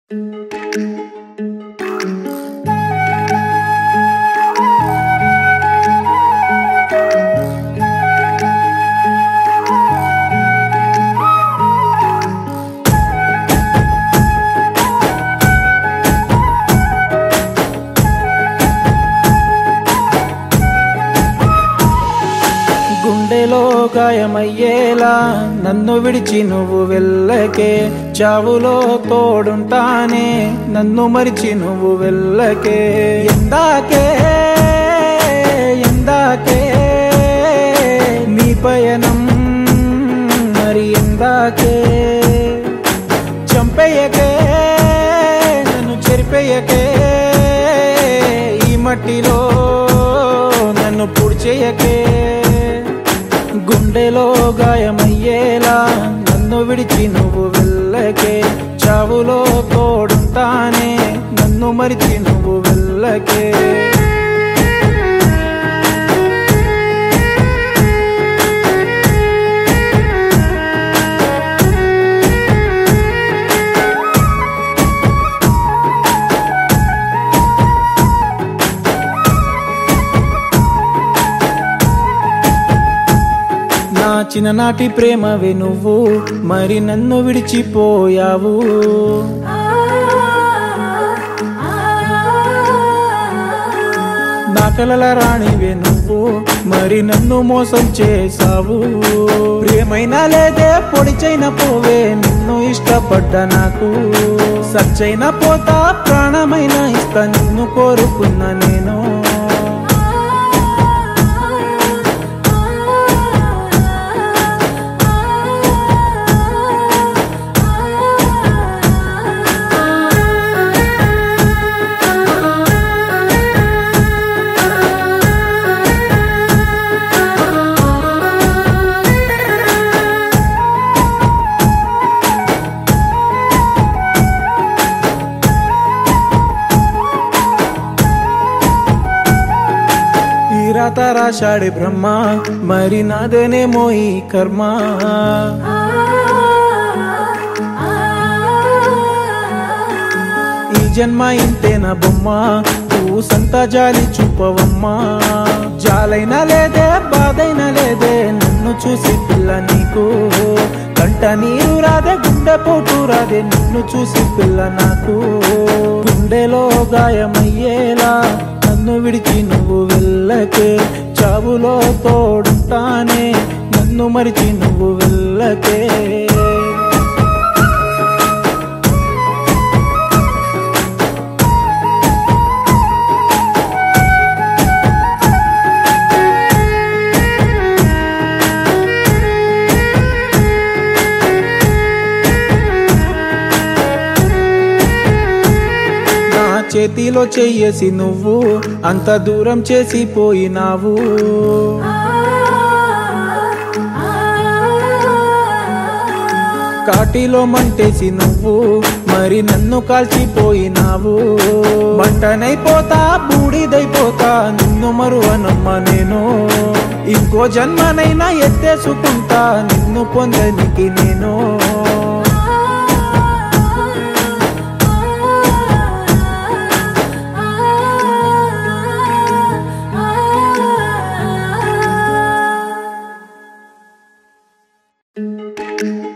గుండెలో గాయమయ్యేలా నన్ను విడిచి నువ్వు వెళ్ళకే చావులో తోడుంటానే నన్ను మరిచి నువ్వు వెళ్ళకే ఎందాకే ఎందాకే నీ పయనం మరి ఎందాకే చంపేయకే నన్ను చెరిపేయకే ఈ మట్టిలో నన్ను పుడిచేయకే గుండెలో గాయమయ్యేలా నన్ను విడిచి నువ్వు వెళ్ళకే చావులో తోడుంటానే నన్ను మరిచి నువ్వు వెళ్ళకే నా చిన్ననాటి ప్రేమవే నువ్వు మరి నన్ను విడిచిపోయావు నా కలల రాణివే నువ్వు మరి నన్ను మోసం చేసావు ప్రేమైనా లేదే పొడిచైన పోవే నిన్ను ఇష్టపడ్డ నాకు సచ్చైన పోతా ప్రాణమైన ఇస్తా నిన్ను కోరుకున్న నేను ఈ రాత రాశాడే బ్రహ్మ మరి నాదేనేమో ఈ కర్మ ఈ జన్మ ఇంతేనా బొమ్మ సంత జాలి చూపవమ్మా జాలైనా లేదే బాధైనా లేదే నన్ను చూసి పిల్ల నీకు కంట నీరు రాదే గుండె పోటు రాదే నిన్ను చూసి పిల్ల నాకు గుండెలో గాయమయ్యేలా నన్ను విడిచి నువ్వు వెళ్ళకే చావులో తోడుంటానే నన్ను మరిచి నువ్వు వెళ్ళకే నా చేతిలో చెయ్యేసి నువ్వు అంత దూరం చేసి పోయినావు కాటిలో మంటేసి నువ్వు మరి నన్ను కాల్చిపోయినావు మంటనైపోతా బూడిదైపోతా నిన్ను మరువనమ్మ నేను ఇంకో జన్మనైనా ఎత్తేసుకుంటా నిన్ను పొందనికి నేను ఆ